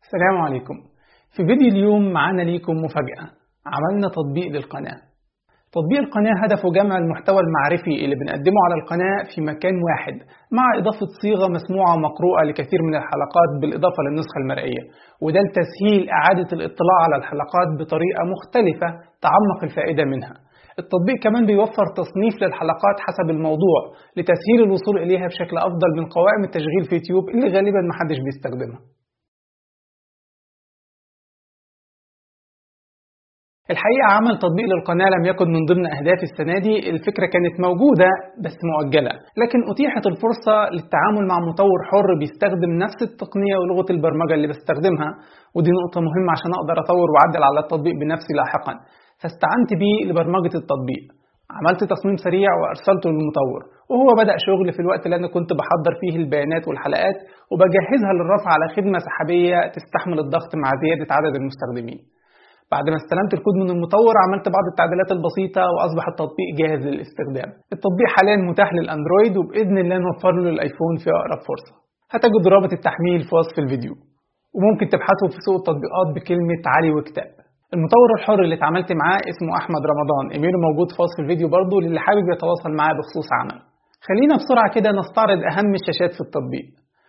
السلام عليكم في فيديو اليوم معانا ليكم مفاجأة عملنا تطبيق للقناة تطبيق القناة هدفه جمع المحتوى المعرفي اللي بنقدمه على القناة في مكان واحد مع إضافة صيغة مسموعة ومقروءة لكثير من الحلقات بالإضافة للنسخة المرئية وده لتسهيل إعادة الاطلاع على الحلقات بطريقة مختلفة تعمق الفائدة منها التطبيق كمان بيوفر تصنيف للحلقات حسب الموضوع لتسهيل الوصول إليها بشكل أفضل من قوائم التشغيل في يوتيوب اللي غالبا محدش بيستخدمها الحقيقة عمل تطبيق للقناة لم يكن من ضمن أهداف السنة دي الفكرة كانت موجودة بس مؤجلة لكن أتيحت الفرصة للتعامل مع مطور حر بيستخدم نفس التقنية ولغة البرمجة اللي بستخدمها ودي نقطة مهمة عشان أقدر أطور وأعدل على التطبيق بنفسي لاحقا فاستعنت بيه لبرمجة التطبيق عملت تصميم سريع وأرسلته للمطور وهو بدأ شغل في الوقت اللي أنا كنت بحضر فيه البيانات والحلقات وبجهزها للرفع على خدمة سحابية تستحمل الضغط مع زيادة عدد المستخدمين بعد ما استلمت الكود من المطور عملت بعض التعديلات البسيطة وأصبح التطبيق جاهز للاستخدام التطبيق حاليا متاح للأندرويد وبإذن الله نوفر له للآيفون في أقرب فرصة هتجد رابط التحميل في وصف الفيديو وممكن تبحثوا في سوق التطبيقات بكلمة علي وكتاب المطور الحر اللي اتعاملت معاه اسمه أحمد رمضان ايميله موجود في وصف الفيديو برضه للي حابب يتواصل معاه بخصوص عمل خلينا بسرعة كده نستعرض أهم الشاشات في التطبيق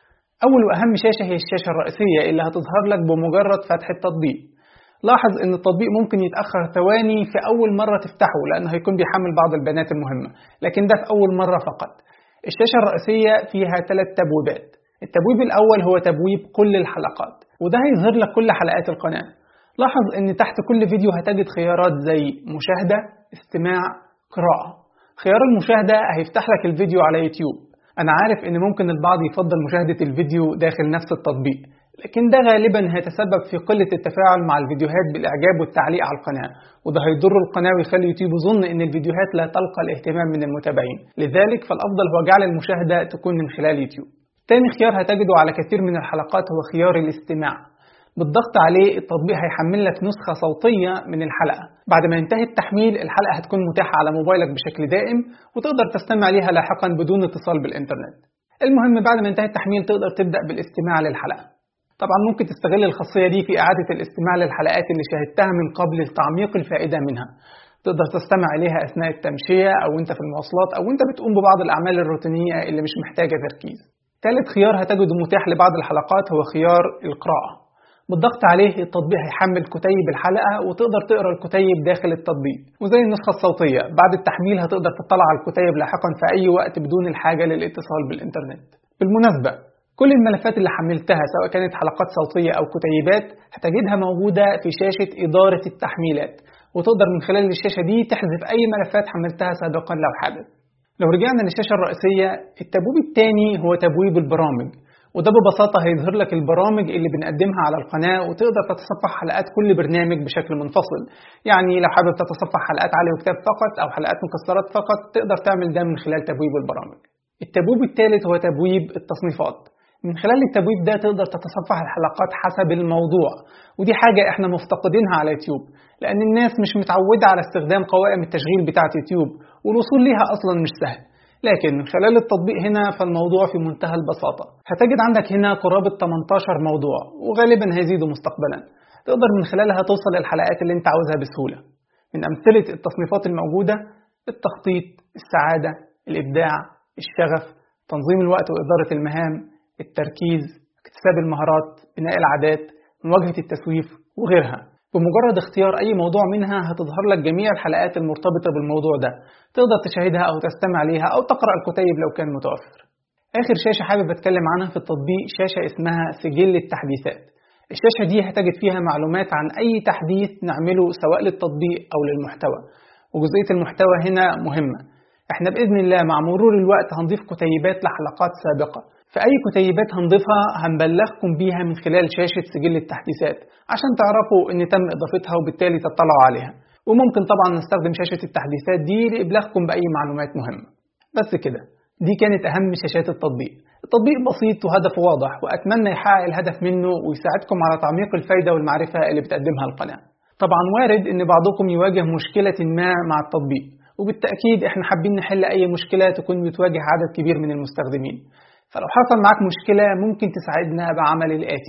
أول وأهم شاشة هي الشاشة الرئيسية اللي هتظهر لك بمجرد فتح التطبيق لاحظ ان التطبيق ممكن يتأخر ثواني في أول مرة تفتحه لأنه هيكون بيحمل بعض البيانات المهمة لكن ده في أول مرة فقط الشاشة الرئيسية فيها ثلاث تبويبات التبويب الأول هو تبويب كل الحلقات وده هيظهر لك كل حلقات القناة لاحظ ان تحت كل فيديو هتجد خيارات زي مشاهدة استماع قراءة خيار المشاهدة هيفتح لك الفيديو على يوتيوب أنا عارف ان ممكن البعض يفضل مشاهدة الفيديو داخل نفس التطبيق لكن ده غالبا هيتسبب في قلة التفاعل مع الفيديوهات بالإعجاب والتعليق على القناة وده هيضر القناة ويخلي يوتيوب يظن إن الفيديوهات لا تلقى الاهتمام من المتابعين لذلك فالأفضل هو جعل المشاهدة تكون من خلال يوتيوب تاني خيار هتجده على كثير من الحلقات هو خيار الاستماع بالضغط عليه التطبيق هيحمل لك نسخة صوتية من الحلقة بعد ما ينتهي التحميل الحلقة هتكون متاحة على موبايلك بشكل دائم وتقدر تستمع ليها لاحقا بدون اتصال بالإنترنت المهم بعد ما ينتهي التحميل تقدر تبدأ بالاستماع للحلقة طبعا ممكن تستغل الخاصية دي في إعادة الاستماع للحلقات اللي شاهدتها من قبل لتعميق الفائدة منها تقدر تستمع إليها أثناء التمشية أو أنت في المواصلات أو أنت بتقوم ببعض الأعمال الروتينية اللي مش محتاجة تركيز ثالث خيار هتجده متاح لبعض الحلقات هو خيار القراءة بالضغط عليه التطبيق هيحمل كتيب الحلقة وتقدر تقرا الكتيب داخل التطبيق وزي النسخة الصوتية بعد التحميل هتقدر تطلع على الكتيب لاحقا في أي وقت بدون الحاجة للاتصال بالإنترنت بالمناسبة كل الملفات اللي حملتها سواء كانت حلقات صوتية أو كتيبات هتجدها موجودة في شاشة إدارة التحميلات وتقدر من خلال الشاشة دي تحذف أي ملفات حملتها سابقا لو حابب لو رجعنا للشاشة الرئيسية التبويب الثاني هو تبويب البرامج وده ببساطة هيظهر لك البرامج اللي بنقدمها على القناة وتقدر تتصفح حلقات كل برنامج بشكل منفصل يعني لو حابب تتصفح حلقات علي وكتاب فقط أو حلقات مكسرات فقط تقدر تعمل ده من خلال تبويب البرامج التبويب الثالث هو تبويب التصنيفات من خلال التبويب ده تقدر تتصفح الحلقات حسب الموضوع ودي حاجة احنا مفتقدينها على يوتيوب لأن الناس مش متعودة على استخدام قوائم التشغيل بتاعة يوتيوب والوصول ليها أصلا مش سهل لكن من خلال التطبيق هنا فالموضوع في منتهى البساطة هتجد عندك هنا قرابة 18 موضوع وغالبا هيزيدوا مستقبلا تقدر من خلالها توصل للحلقات اللي انت عاوزها بسهولة من أمثلة التصنيفات الموجودة التخطيط السعادة الإبداع الشغف تنظيم الوقت وإدارة المهام التركيز اكتساب المهارات بناء العادات مواجهة التسويف وغيرها بمجرد اختيار أي موضوع منها هتظهر لك جميع الحلقات المرتبطة بالموضوع ده تقدر تشاهدها أو تستمع ليها أو تقرأ الكتيب لو كان متوفر آخر شاشة حابب أتكلم عنها في التطبيق شاشة اسمها سجل التحديثات الشاشة دي هتجد فيها معلومات عن أي تحديث نعمله سواء للتطبيق أو للمحتوى وجزئية المحتوى هنا مهمة احنا بإذن الله مع مرور الوقت هنضيف كتيبات لحلقات سابقة فأي كتيبات هنضيفها هنبلغكم بيها من خلال شاشة سجل التحديثات عشان تعرفوا إن تم إضافتها وبالتالي تطلعوا عليها وممكن طبعا نستخدم شاشة التحديثات دي لإبلاغكم بأي معلومات مهمة بس كده دي كانت أهم شاشات التطبيق التطبيق بسيط وهدفه واضح وأتمنى يحقق الهدف منه ويساعدكم على تعميق الفايدة والمعرفة اللي بتقدمها القناة طبعا وارد إن بعضكم يواجه مشكلة ما مع التطبيق وبالتأكيد احنا حابين نحل أي مشكلة تكون بتواجه عدد كبير من المستخدمين فلو حصل معاك مشكلة ممكن تساعدنا بعمل الآتي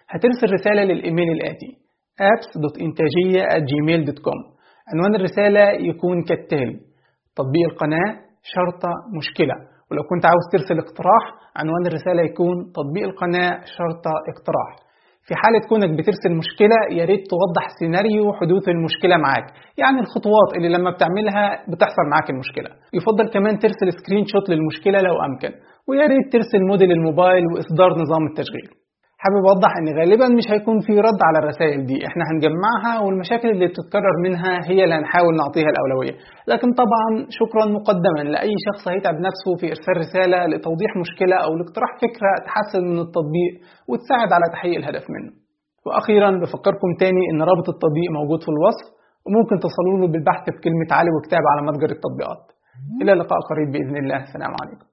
هترسل رسالة للإيميل الآتي apps.intajية@gmail.com عنوان الرسالة يكون كالتالي تطبيق القناة شرطة مشكلة ولو كنت عاوز ترسل اقتراح عنوان الرسالة يكون تطبيق القناة شرطة اقتراح في حالة كونك بترسل مشكلة يا ريت توضح سيناريو حدوث المشكلة معاك يعني الخطوات اللي لما بتعملها بتحصل معاك المشكلة يفضل كمان ترسل سكرين شوت للمشكلة لو أمكن ويا ريت ترسل موديل الموبايل وإصدار نظام التشغيل حابب اوضح ان غالبا مش هيكون في رد على الرسائل دي احنا هنجمعها والمشاكل اللي بتتكرر منها هي اللي هنحاول نعطيها الاولويه لكن طبعا شكرا مقدما لاي شخص هيتعب نفسه في ارسال رساله لتوضيح مشكله او لاقتراح فكره تحسن من التطبيق وتساعد على تحقيق الهدف منه واخيرا بفكركم تاني ان رابط التطبيق موجود في الوصف وممكن تصلوا له بالبحث بكلمه علي وكتاب على متجر التطبيقات الى لقاء قريب باذن الله السلام عليكم